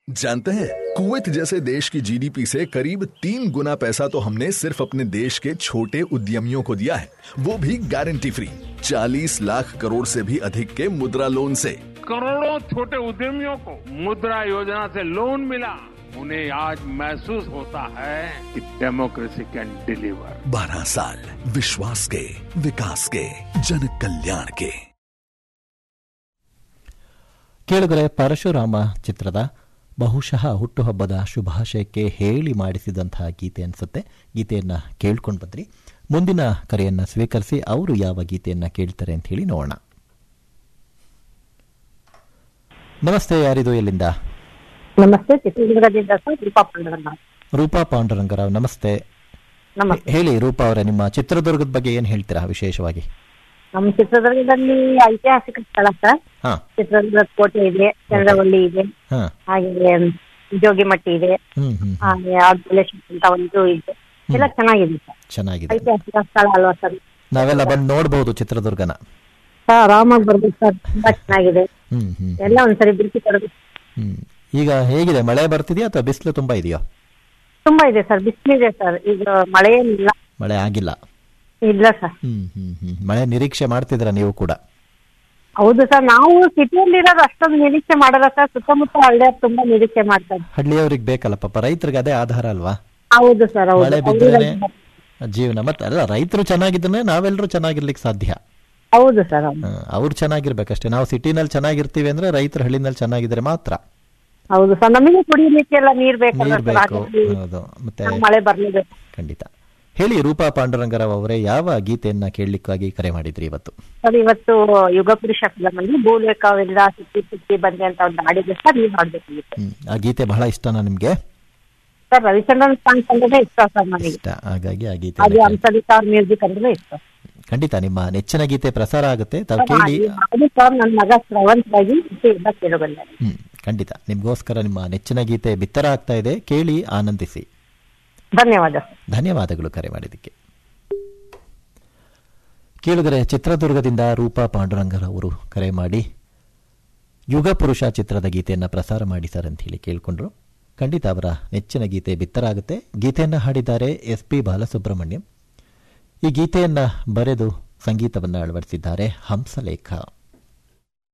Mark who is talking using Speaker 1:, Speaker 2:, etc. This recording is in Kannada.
Speaker 1: जानते हैं कुवैत जैसे देश की जीडीपी से करीब तीन गुना पैसा तो हमने सिर्फ अपने देश के छोटे उद्यमियों को दिया है वो भी गारंटी फ्री 40 लाख करोड़ से भी अधिक के मुद्रा लोन से
Speaker 2: करोड़ों छोटे उद्यमियों को मुद्रा योजना से लोन मिला उन्हें आज महसूस होता है कि डेमोक्रेसी कैन डिलीवर
Speaker 1: 12 साल विश्वास के विकास के जन कल्याण के
Speaker 3: ಕೇಳಿದರೆ ಪರಶುರಾಮ ಚಿತ್ರದ ಬಹುಶಃ ಹುಟ್ಟುಹಬ್ಬದ ಶುಭಾಶಯಕ್ಕೆ ಹೇಳಿ ಮಾಡಿಸಿದಂತಹ ಗೀತೆ ಅನಿಸುತ್ತೆ ಗೀತೆಯನ್ನು ಕೇಳ್ಕೊಂಡು ಬಂದ್ರಿ ಮುಂದಿನ ಕರೆಯನ್ನು ಸ್ವೀಕರಿಸಿ ಅವರು ಯಾವ ಗೀತೆಯನ್ನು ಕೇಳ್ತಾರೆ ಅಂತ ಹೇಳಿ ನೋಡೋಣ ನಮಸ್ತೆ ಯಾರಿದು ಎಲ್ಲಿಂದ
Speaker 4: ನಮಸ್ತೆ ಚಿತ್ರದುರ್ಗದಿಂದ ಸರ್ ದೀಪಾ ಪಾಂಡವನ್ನ
Speaker 3: ರೂಪಾ ಪಾಂಡುರಂಗರಾವ್ ನಮಸ್ತೆ
Speaker 4: ನಮಸ್ತೆ
Speaker 3: ಹೇಳಿ ರೂಪಾ ಅವರೇ ನಿಮ್ಮ ಚಿತ್ರದುರ್ಗದ ಬಗ್ಗೆ ಏನು ಹೇಳ್ತೀರಾ ವಿಶೇಷವಾಗಿ
Speaker 4: ನಮ್ಮ ಚಿತ್ರದುರ್ಗದಲ್ಲಿ ಐತಿಹಾಸಿಕ ಸ್ಥಳ ಸರ್
Speaker 3: ಹಾ
Speaker 4: ಚಿತ್ರದುರ್ಗದ ಕೋಟೆ ಇದೆ ಚಂದ್ರವಳ್ಳಿ ಇದೆ
Speaker 3: ಹಾ
Speaker 4: ಹಾಗೆ ಜೋಗಿಮಟ್ಟಿ ಇದೆ
Speaker 3: ಹ್ಮ್ ಹ್ಮ್
Speaker 4: ಹಾಗೆ ಆರ್ಬುಲೇಷನ್ ಅಂತ ಒಂದು ಇದೆ ಎಲ್ಲ ಚೆನ್ನಾಗಿದೆ ಸರ್
Speaker 3: ಚೆನ್ನಾಗಿದೆ
Speaker 4: ಐತಿಹಾಸಿಕ ಸ್ಥಳ ಅಲ್ವಾ ಸರ್
Speaker 3: ನಾವೆಲ್ಲ ಬಂದು ನೋಡ್ಬೋದು ಚಿತ್ರದುರ್ಗನ
Speaker 4: ಸರ್ ಆರಾಮಾಗಿ ಬರ್ಬೇಕು ಸರ್ ತುಂಬಾ ಚೆನ್ನಾಗಿದೆ
Speaker 3: ಹ್ಮ್ ಹ್ಮ್
Speaker 4: ಎಲ್ಲ ಒಂದ್ಸರಿ ಬಿಡಿಸಿ ಕೊಡಬೇಕು
Speaker 3: ಹ್ಮ್ ಈಗ ಹೇಗಿದೆ ಮಳೆ ಬರ್ತಿದೆಯಾ ಅಥವಾ ಬಿಸಿಲು ತುಂಬಾ ಇದೆಯೋ
Speaker 4: ತುಂಬಾ ಇದೆ ಸರ್ ಬಿಸಿಲಿದೆ ಸರ್ ಈಗ ಮಳೆ ಏನಿಲ್ಲ
Speaker 3: ಮಳೆ ಆಗಿಲ್ಲ
Speaker 4: ಇಲ್ಲ ಸರ್
Speaker 3: ಹ್ಮ್ ಹ್ಮ್ ಹ್ಮ್ ಮಳೆ ನಿರೀಕ್ಷೆ ಮಾಡ್ತಿದ್ರ ನೀವು ಕೂಡ
Speaker 4: ಹೌದು ಸರ್ ನಾವು ಸಿಟಿಯಲ್ಲಿ ಇರೋದು ಅಷ್ಟೊಂದು ನಿರೀಕ್ಷೆ ಮಾಡಲ್ಲ ಸರ್ ಸುತ್ತಮುತ್ತ ಹಳ್ಳಿಯವ್ರು ತುಂಬಾ ನಿರೀಕ್ಷೆ ಮಾಡ್ತಾರೆ
Speaker 3: ಹಳ್ಳಿಯವ್ರಿಗೆ ಬೇಕಲ್ಲ ಪಾಪ ರೈತರಿಗೆ ಅದೇ ಆಧಾರ ಅಲ್ವಾ
Speaker 4: ಹೌದು ಸರ್ ಹೌದು
Speaker 3: ಮಳೆ ಬಿದ್ರೇನೆ ಜೀವನ ಮತ್ತೆ ಅಲ್ಲ ರೈತರು ಚೆನ್ನಾಗಿದ್ರೆ ನಾವೆಲ್ಲರೂ ಚೆನ್ನಾಗಿರ್ಲಿಕ್ಕೆ ಸಾಧ್ಯ
Speaker 4: ಹೌದು ಸರ್ ಹೌದು
Speaker 3: ಹ, ಅವ್ರು ಚೆನ್ನಾಗಿರ್ಬೇಕಷ್ಟೇ ನಾವು ಸಿಟಿನಲ್ಲಿ ಚೆನ್ನಾಗಿರ್ತೀವಿ ಅಂದ್ರೆ ರೈತರು ಹಳ್ಳಿನಲ್ಲಿ ಚೆನ್ನಾಗಿದ್ರೆ ಮಾತ್ರ
Speaker 4: ಹೌದು ಸರ್ ನಮಗೆ ಕುಡಿಯಲಿಕ್ಕೆ ಎಲ್ಲ ನೀರ್ ಬೇಕಲ್ಲ
Speaker 3: ನೀರ್
Speaker 4: ಸರ್
Speaker 3: ಬೇಕು
Speaker 4: ಹಾಗಾಗಿ
Speaker 3: ಹೌದು ಮತ್ತೆ
Speaker 4: ನಾವು ಮಳೆ ಬರ್ಲೇಬೇಕು
Speaker 3: ಖಂಡಿತ ಹೇಳಿ ರೂಪಾ ಪಾಂಡುರಂಗರಾವ್ ಅವರೇ ಯಾವ ಗೀತೆಯನ್ನ ಕೇಳಲಿಕ್ಕಾಗಿ ಕರೆ ಮಾಡಿದ್ರಿ ಇವತ್ತು
Speaker 4: ಸರ್ ಇವತ್ತು ಯುಗ ಪುರುಷ ಫಿಲಮಲ್ಲಿ ಭೂಲೇಖವಿಲ್ಲ ಸುತ್ತಿ ಸುತ್ತಿ ಬಂದೆ ಅಂತ ಒಂದು ಹಾಡಿದೆ ಸರ್ ನೀವು ಹಾಡ್ಬೇಕಾಗಿತ್ತು
Speaker 3: ಹ್ಮ್ ಆ ಗೀತೆ ಬಹಳ ಇಷ್ಟನಾ ನಿಮ್ಗೆ
Speaker 4: ಸರ್ ರವಿಚಂದ್ರನ್ ಸಾಂಗ್ಸ್ ಅಂದ್ರೆ ಇಷ್ಟ ಸರ್ ನನಗೆ
Speaker 3: ಇಷ್ಟ ಹಾಗಾಗಿ ಆ ಗೀತೆ
Speaker 4: ಹಾಗೆ ಹಂಸಲಿತಾ ಅವ್ರ ಮ್ಯೂಸಿಕ್ ಅಂದ್ರೆ ಇಷ್ಟ
Speaker 3: ಖಂಡಿತ ನಿಮ್ಮ ನೆಚ್ಚಿನ ಗೀತೆ ಪ್ರಸಾರ ಆಗುತ್ತೆ ತಾವು ಕೇಳಿ
Speaker 4: ಅದು ಸರ್ ನನ್ನ ಮಗ ಶ್ರವಂತರಾಗಿ ಇಂದ ಕೇಳಬಲ್ಲೆ
Speaker 3: ಹ್ಮ್ ಖಂಡಿತ ನಿಮ್ಗೋಸ್ಕರ ನಿಮ್ಮ ನೆಚ್ಚಿನ ಗೀತೆ ಬಿತ್ತರ ಆಗ್ತಾ ಇದೆ ಕೇಳಿ ಆನಂದಿಸಿ
Speaker 4: ಧನ್ಯವಾದ ಸರ್
Speaker 3: ಧನ್ಯವಾದಗಳು ಕರೆ ಮಾಡಿದ್ದಕ್ಕೆ ಕೇಳಿದರೆ ಚಿತ್ರದುರ್ಗದಿಂದ ರೂಪಾ ಪಾಂಡುರಂಗರ್ ಅವರು ಕರೆ ಮಾಡಿ ಯುಗ ಪುರುಷ ಚಿತ್ರದ ಗೀತೆಯನ್ನು ಪ್ರಸಾರ ಮಾಡಿ ಸರ್ ಅಂತ ಹೇಳಿ ಕೇಳಿಕೊಂಡ್ರು ಖಂಡಿತ ಅವರ ನೆಚ್ಚಿನ ಗೀತೆ ಬಿತ್ತರಾಗುತ್ತೆ ಗೀತೆಯನ್ನು ಹಾಡಿದ್ದಾರೆ ಎಸ್ ಪಿ ಬಾಲಸುಬ್ರಹ್ಮಣ್ಯಂ ಈ ಗೀತೆಯನ್ನು ಬರೆದು ಸಂಗೀತವನ್ನು ಅಳವಡಿಸಿದ್ದಾರೆ ಹಂಸಲೇಖ